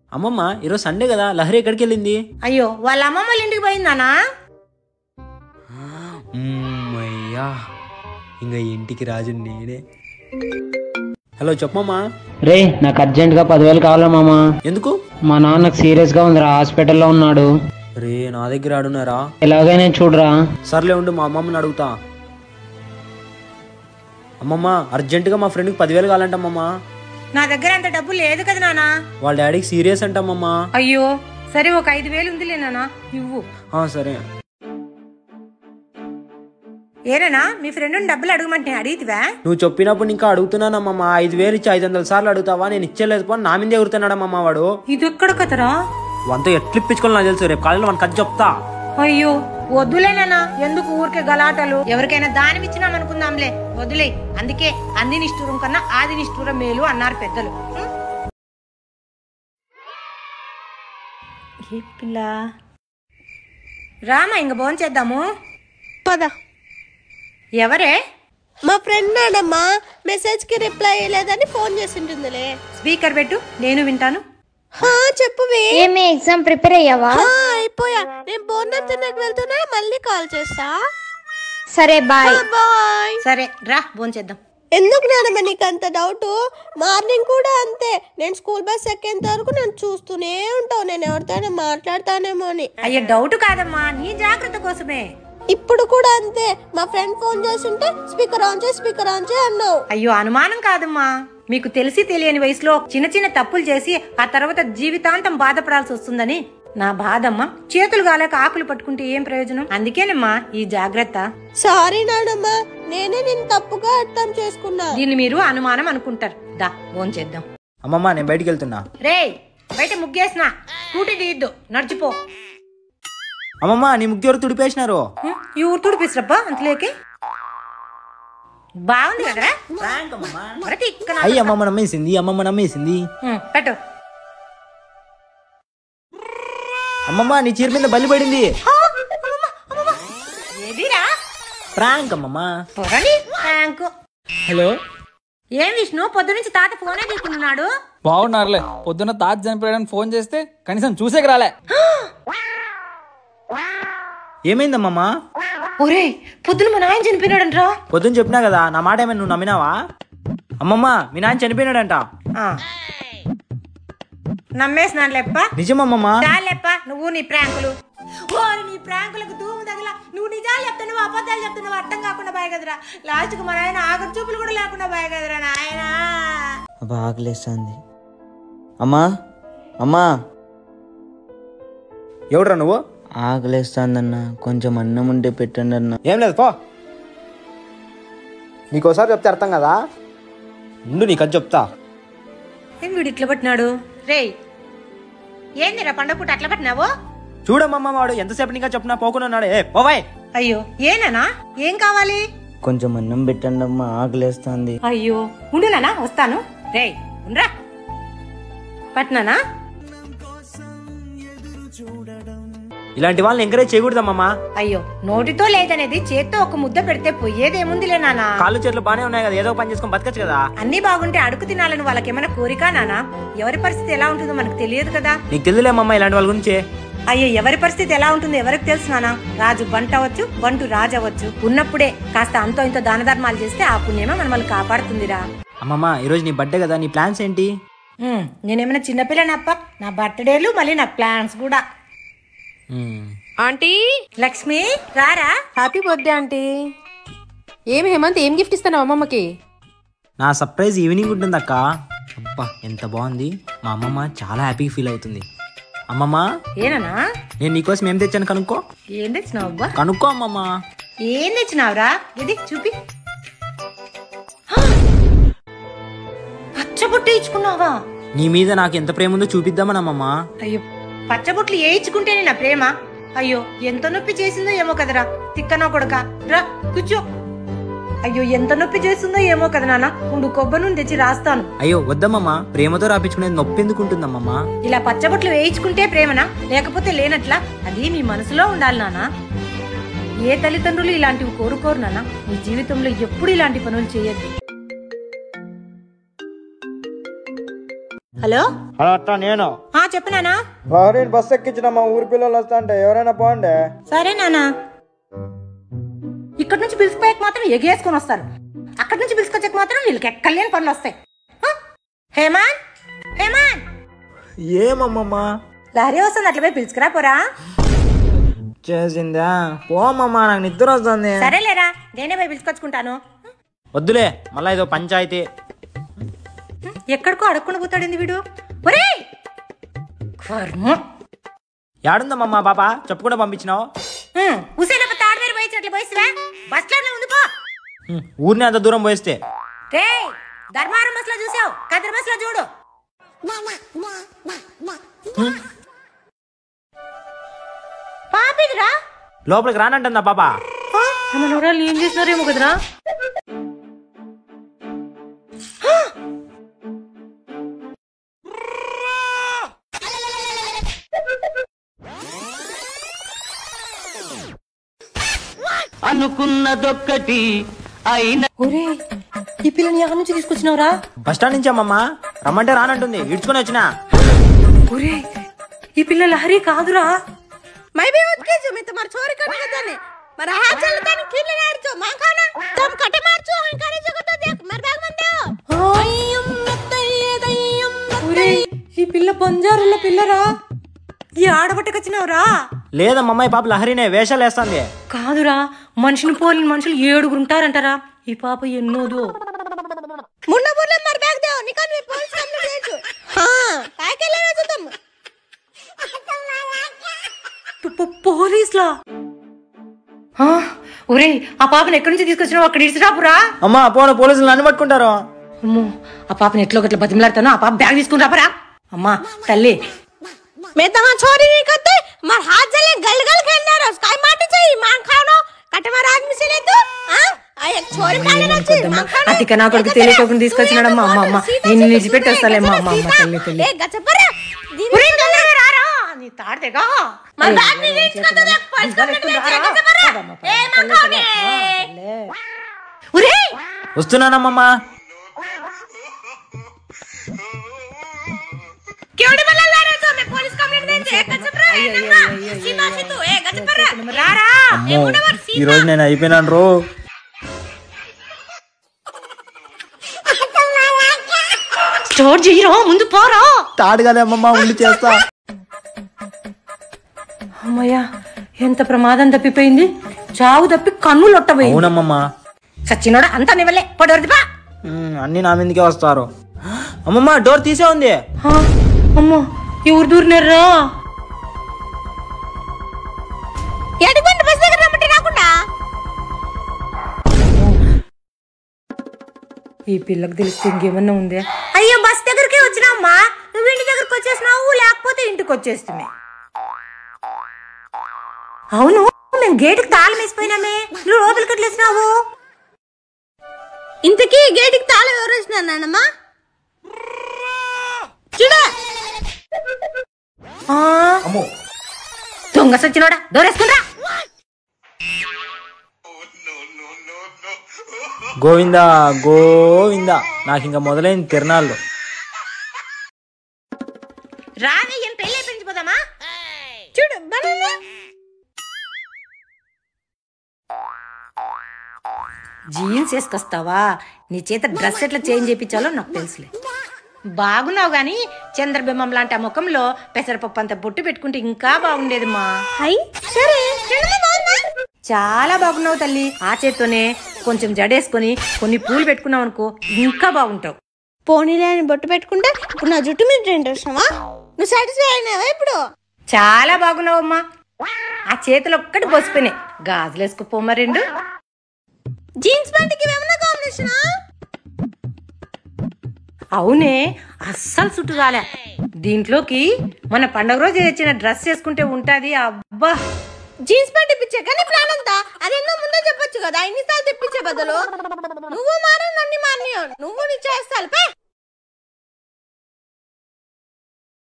అమ్మమ్మ ఈరోజు సండే కదా లహరి ఎక్కడికి వెళ్ళింది అయ్యో వాళ్ళ అమ్మమ్మ వాళ్ళ ఇంటికి పోయిందానా అయ్యా ఇంకా ఇంటికి రాజు నేనే హలో చెప్పమ్మా రే నాకు అర్జెంట్ గా పదివేలు కావాలా మామ ఎందుకు మా నాన్నకు సీరియస్ గా ఉందిరా హాస్పిటల్లో ఉన్నాడు రే నా దగ్గర ఆడున్నారా ఎలాగైనా చూడరా సర్లే ఉండు మా అమ్మమ్మని అడుగుతా అమ్మమ్మ అర్జెంటుగా మా ఫ్రెండ్కి పదివేలు కావాలంటమ్మమ్మ నా దగ్గర అంత డబ్బు లేదు కదా నానా వాళ్ళ డాడీకి సీరియస్ అంటమ్మమ్మా అయ్యో సరే ఒక ఐదు వేలు ఉందిలే నానా ఇవ్వు ఆ, సరే ఏరేనా మీ ఫ్రెండ్ డబ్బులు అడగమంటే అడిగితివా నువ్వు చెప్పినప్పుడు ఇంకా అడుగుతున్నానమ్మమ్మ ఐదు వేలు ఇచ్చి ఐదు వందల సార్లు అడుగుతావా నేను ఇచ్చేలేదు పో నా మీద ఎగురుతున్నాడమ్మమ్మ వాడు ఇది ఎక్కడ కదరా వంత ఎట్లు ఇప్పించుకోవాలి నాకు తెలుసు రేపు కాలేజీలో మన కథ చెప్తా అయ్యో వద్దులేనా ఎందుకు ఊరికే గలాటలు ఎవరికైనా దానం ఇచ్చినాం అనుకుందాంలే వదిలే అందుకే అంది నిష్ఠూరం కన్నా ఆది నిష్ఠూరం మేలు అన్నారు పెద్దలు ఉం? ఏ పిల్ల రామా ఇంక భోజనం చేద్దాము పద ఎవరే మా ఫ్రెండ్ నాడమ్మా మెసేజ్ కి రిప్లై ఇవ్వలేదని ఫోన్ చేసింటుందిలే స్పీకర్ పెట్టు నేను వింటాను హా చెప్పువే ఏమి ఎగ్జామ్ ప్రిపేర్ అయ్యావా హా, అయిపోయా నేను బోనం తిన్నట్టు వెళ్తున్నా మళ్ళీ కాల్ చేస్తా సరే బాయ్ బాయ్ సరే రా భోజనం చేద్దాం ఎందుకు నానమ్మ నీకు అంత డౌట్ మార్నింగ్ కూడా అంతే నేను స్కూల్ బస్ ఎక్కేంత వరకు నేను చూస్తూనే ఉంటావు నేను ఎవరితోనే మాట్లాడతానేమో అని అయ్యో డౌట్ కాదమ్మా నీ జాగ్రత్త కోసమే ఇప్పుడు కూడా అంతే మా ఫ్రెండ్ ఫోన్ చేస్తుంటే స్పీకర్ ఆన్ చేయి స్పీకర్ ఆన్ చేయి అన్నావు అయ్యో అనుమానం కాదమ్మా మీకు తెలిసి తెలియని వయసులో చిన్న చిన్న తప్పులు చేసి ఆ తర్వాత జీవితాంతం బాధపడాల్సి వస్తుందని నా బాధమ్మ చేతులు గాలేక ఆకులు పట్టుకుంటే ఏం ప్రయోజనం అందుకేనమ్మా ఈ జాగ్రత్త సారీ నానమ్మ నేనే నేను తప్పుగా అర్థం చేసుకున్నా దీన్ని మీరు అనుమానం అనుకుంటారు దా ఫోన్ చేద్దాం అమ్మమ్మ నేను బయటికి వెళ్తున్నా రే బయట ముగ్గేసిన స్కూటీ తీయద్దు నడిచిపో అమ్మమ్మ నీ ముగ్గు ఎవరు తుడిపేసినారు హ్మ్, ఈ ఊరు తుడిపిస్తురబ్బా అంతలేకి బాగుంది కదరా మరి తిక్కన. అయ్యి అమ్మమ్మ నమ్మేసింది అమ్మమ్మ నమ్మేసింది హ్మ్, పెట్టు అమ్మమ్మ నీ చీర మీద బలి పడింది ఏదిరా ప్రాంక్ అమ్మమ్మ పొరని బ్యాంకు హలో ఏం విష్ణు పొద్దు నుంచి తాత ఫోనే తీసుకున్నాడు బాగున్నారులే పొద్దున్న తాత చనిపోయాడని ఫోన్ చేస్తే కనీసం చూసేకి రాలే ఏమైందమ్మమ్మ ఒరే పొద్దున మా నాయన చనిపోయినాడంట్రా పొద్దున్న చెప్పినా కదా నా మాట ఏమైనా నువ్వు నమ్మినావా అమ్మమ్మ మీ నాన్న చనిపోయినాడంట నమ్మేసినాను లెప్ప నిజమమ్మమ్మ చాలెప్ప నువ్వు నీ ప్రాంకులు ఓరి నీ ప్రాంకులకు ధూము తగల నువ్వు నిజాలు చెప్తున్నావు అబద్ధాలు చెప్తున్నావు అర్థం కాకుండా బాయ్ కదరా లాస్ట్ కు మా నాయన ఆఖరి చూపులు కూడా లేకుండా బాయ్ కదరా నాయన అబ్బా ఆకలేస్తుంది అమ్మా అమ్మా ఎవడురా నువ్వు ఆకలేస్తుందన్న కొంచెం అన్నం ఉంటే పెట్టండి అన్న ఏం లేదు పో నీకోసారి చెప్తే అర్థం కదా ఉండు నీకు అది చెప్తా ఏం వీడు ఇట్లా పట్టినాడు రేయ్ ఏందిరా పండగ పూట అట్లా పట్టినావు చూడమ్మమ్మ వాడు ఎంతసేపు నీకా చెప్పినా పోకుండా ఉన్నాడు ఏ పోవాయ్ అయ్యో ఏనా ఏం కావాలి కొంచెం అన్నం పెట్టండి అమ్మా ఆకలేస్తుంది అయ్యో ఉండు నానా వస్తాను రేయ్ ఉండ్రా పట్నానా ఇలాంటి వాళ్ళని ఎంకరేజ్ చేయకూడదమ్మమ్మ అయ్యో నోటితో లేదనేది చేత్తో ఒక ముద్ద పెడితే పోయేదేముందిలే నానా కాళ్ళు చేతులు బానే ఉన్నాయి కదా ఏదో ఒక పని చేసుకొని బతకచ్చు కదా అన్ని బాగుంటే అడుగు తినాలని వాళ్ళకేమైనా కోరిక నానా ఎవరి పరిస్థితి ఎలా ఉంటుందో మనకు తెలియదు కదా నీకు తెలియలేమమ్మా ఇలాంటి వాళ్ళ గురించి అయ్యో ఎవరి పరిస్థితి ఎలా ఉంటుందో ఎవరికి తెలుసు నానా రాజు బంట అవ్వచ్చు బంటు రాజు అవ్వచ్చు ఉన్నప్పుడే కాస్త అంతో ఇంతో దాన ధర్మాలు చేస్తే ఆ పుణ్యమే మనల్ని కాపాడుతుందిరా అమ్మమ్మ ఈరోజు నీ బర్త్డే కదా నీ ప్లాన్స్ ఏంటి ఉమ్, నేనేమైనా చిన్నపిల్లనప్ప నా బర్త్డేలు మళ్ళీ నా ప్లాన్స్ కూడా ఆంటీ లక్ష్మి రారా హ్యాపీ బర్త్డే ఆంటీ ఏమి హేమంత్ ఏం గిఫ్ట్ ఇస్తాను అమ్మమ్మకి నా సర్ప్రైజ్ ఈవినింగ్ ఉంటుంది అక్క అబ్బా ఎంత బాగుంది మా అమ్మమ్మ చాలా హ్యాపీగా ఫీల్ అవుతుంది అమ్మమ్మ ఏనా నేను నీకోసం ఏం తెచ్చాను కనుక్కో ఏం తెచ్చినావు అబ్బా కనుక్కో అమ్మమ్మ ఏం తెచ్చినావురా ఇది చూపి పచ్చబొట్టు ఇచ్చుకున్నావా నీ మీద నాకు ఎంత ప్రేమ ఉందో చూపిద్దామని అమ్మమ్మ అయ్యో పచ్చబొట్లు వేయించుకుంటేనే నా ప్రేమ అయ్యో ఎంత నొప్పి చేసిందో ఏమో కదరా తిక్కనా కొడక రా కూర్చో అయ్యో ఎంత నొప్పి చేస్తుందో ఏమో కదా నాన్న ఉండు కొబ్బరి నూనె తెచ్చి రాస్తాను అయ్యో వద్దమ్మమ్మ ప్రేమతో రాపించుకునేది నొప్పి ఎందుకు ఉంటుందమ్మమ్మ ఇలా పచ్చబొట్లు వేయించుకుంటే ప్రేమనా లేకపోతే లేనట్లా అది మీ మనసులో ఉండాలి నాన్న ఏ తల్లిదండ్రులు ఇలాంటివి కోరుకోరు నాన్న మీ జీవితంలో ఎప్పుడు ఇలాంటి పనులు చేయొద్దు హలో హలో అత్త నేను ఆ చెప్పు నానా బహరీన్ బస్ ఎక్కించిన మా ఊరి పిల్లలు వస్తా అంటే ఎవరైనా బాగుండే సరే నానా ఇక్కడ నుంచి పిలుచుకుపోయాక మాత్రం ఎగేసుకొని వస్తారు అక్కడి నుంచి పిలుచుకొచ్చాక మాత్రం వీళ్ళకి ఎక్కలేని పనులు వస్తాయి హ? హేమాన్ హేమాన్ ఏమమ్మమ్మా లారీ వస్తుంది అట్లా పోయి పిలుచుకురా పోరా చేసిందా పోమమ్మా నాకు నిద్ర వస్తుంది సరేలేరా నేనే పోయి పిలుచుకొచ్చుకుంటాను వద్దులే మళ్ళా ఇదో పంచాయతీ ఎక్కడికో అడగకుండా పోతాడింది వీడు ఒరేయ్ కర్మ యాడుందమ్మా పాప చెప్పకుండా పంపించినావు ఉసేనప్ప తాడవేరు పోయి అట్లా పోయిస్తువా బస్ స్టాండ్ లో ఉంది పో హ్మ్, ఊరిని అంత దూరం పోయిస్తే రే ధర్మారం బస్ లో చూసావు కదిరి బస్ లో చూడు పాపిదిరా లోపలికి రానంటుందా పాప మన ఊరాలు ఏం చేసినారేమో కదరా అనుకున్నదొక్కటి అయిన ఒరే ఈ పిల్లని ఎక్కడి నుంచి తీసుకొచ్చినావురా బస్ స్టాండ్ నుంచి అమ్మమ్మా రమ్మంటే రానంటుంది ఇడ్చుకొని వచ్చినా ఒరే ఈ పిల్ల లహరి కాదురా मैं भी उसके जो मैं तुम्हारे छोरी करने का जाने मरा हाथ चलता नहीं खिल रहा है जो मां खाना तुम कटे मार चो हम करे जगह तो देख मर बैग मन दो ఒరే ఈ పిల్ల బంజారుల పిల్లరా ఈ ఆడబట్టకొచ్చినావురా లేదమ్మమ్మ ఈ పాప లహరినే వేషాలు వేస్తుంది కాదురా మనిషిని పోలిన మనుషులు ఏడుగురు ఉంటారంటారా ఈ పాప ఎన్నోదో मुन्ना बोले मर बैग दो निकल मैं पुलिस कंप्लेंट दे हां काय के ले रहे तुम పు- పు- పోలీసులా ఆ, ఒరేయ్ ఆ పాపను ఎక్కడి నుంచి తీసుకొచ్చినావు అక్కడ ఇడిచిరాపురా అమ్మా పోను పోలీసులు నన్ను పట్టుకుంటారు అమ్మో ఆ పాపని ఎట్లో గట్ల బతిమలాడతాను ఆ పాప బ్యాగ్ తీసుకుని రాపరా అమ్మా తల్లి मैं तो छोरी नहीं करते मर हाथ जले गल गल खेलना रहा काय माटी चाहिए मां खानो कटे मार आदमी से ले तू हां आ एक छोरी पाले ना चाहिए मां खानो అతిక నా కొడుకు తెలియకోకుండా తీసుకొచ్చినాడమ్మా అమ్మ అమ్మ నేను నిలిచిపెట్టి వస్తాలేమ్మా అమ్మ అమ్మ తల్లి తల్లి ఏ గచ్చపర ఒరేయ్, తొందరగా రారా నీ తాడతేగా మన బ్యాగ్ ని తీసుకొద్దా దేখ పోలీస్ కంప్లైంట్ దే గచ్చపర ఏ మాं खाने ఒరేయ్ వస్తున్నానమ్మమ్మా केवढे मला लारे तो मैं पुलिस कंप्लेंट देते गచ్చపర ఏ నమ్మా సీమా సితు ఏ గచ్చపర రారా ఈ రోజు నేను అయిపోయినాను రో స్టోర్ చేయరా ముందు పోరా తాడుగానే అమ్మమ్మ ఉండి చేస్తా అమ్మయ్యా ఎంత ప్రమాదం తప్పిపోయింది చావు తప్పి కన్ను లొట్టబోయింది అవునమ్మమ్మ సచ్చినోడా అంతా నివ్వలే పడవరదిపా ఉమ్, అన్నీ నా మీదకే వస్తారు అమ్మమ్మ డోర్ తీసే ఉంది అమ్మో ఎవరు దూరినారా ఎడుగుండి బస్ దగ్గర రమ్మంటే రాకుండా ఈ పిల్లకి తెలిస్తే ఇంకేమన్నా ఉందే అయ్యో బస్ దగ్గరికి వచ్చినామ్మా నువ్వు ఇంటి దగ్గరికి వచ్చేసినావు లేకపోతే ఇంటికి వచ్చేస్తుంది అవును మేము గేటుకి తాళం వేసిపోయినామే నువ్వు లోపలికి ఎట్లా వేసినావు ఇంతకీ గేటుకి తాళం ఎవరు వచ్చినా నాన్నమ్మా చూడ ఆ? దొంగ సచ్చినోడా దూరేసుకుంటా గోవిందా గోవిందా నాకు ఇంకా మొదలైంది తిరణాళ్ళు రావే ఏం పెళ్ళి పెంచిపోదామా చూడు బనానా జీన్స్ వేసుకొస్తావా నీ చేత డ్రెస్ ఎట్లా చేంజ్ చేయించాలో నాకు తెలుసులే బాగున్నావు గాని చంద్రబింబం లాంటి ఆ ముఖంలో పెసరపప్పు అంత బొట్టు పెట్టుకుంటే ఇంకా బాగుండేది మా హై సరే చూడమ్మా బాగుందా చాలా బాగున్నావు తల్లి ఆ చేత్తోనే కొంచెం జడేసుకొని కొన్ని పూలు పెట్టుకున్నావు అనుకో ఇంకా బాగుంటావు పోనీలే అని బొట్టు పెట్టుకుంటే ఇప్పుడు నా జుట్టు మీద ఇంట్రెస్ట్ నువ్వు సాటిస్ఫై అయినావా ఇప్పుడు చాలా బాగున్నావమ్మా ఆ చేతులు ఒక్కటి బొసిపోయినాయి గాజులు వేసుకోపోమ్మా రెండు జీన్స్ ప్యాంట్కి ఏమన్నా కాంబినేషన్ అవునే అస్సలు సుట్టు రాలే దీంట్లోకి మన పండగ రోజు తెచ్చిన డ్రెస్ వేసుకుంటే ఉంటది అబ్బా జీన్స్ ప్యాంట్ ఇప్పించే కానీ ప్లాన్ అంతా అదేందో ముందే చెప్పొచ్చు కదా ఇన్నిసార్లు తెప్పించే బదులు నువ్వు మారా నన్ను మారినావు నువ్వు నీ చేస్తాను పే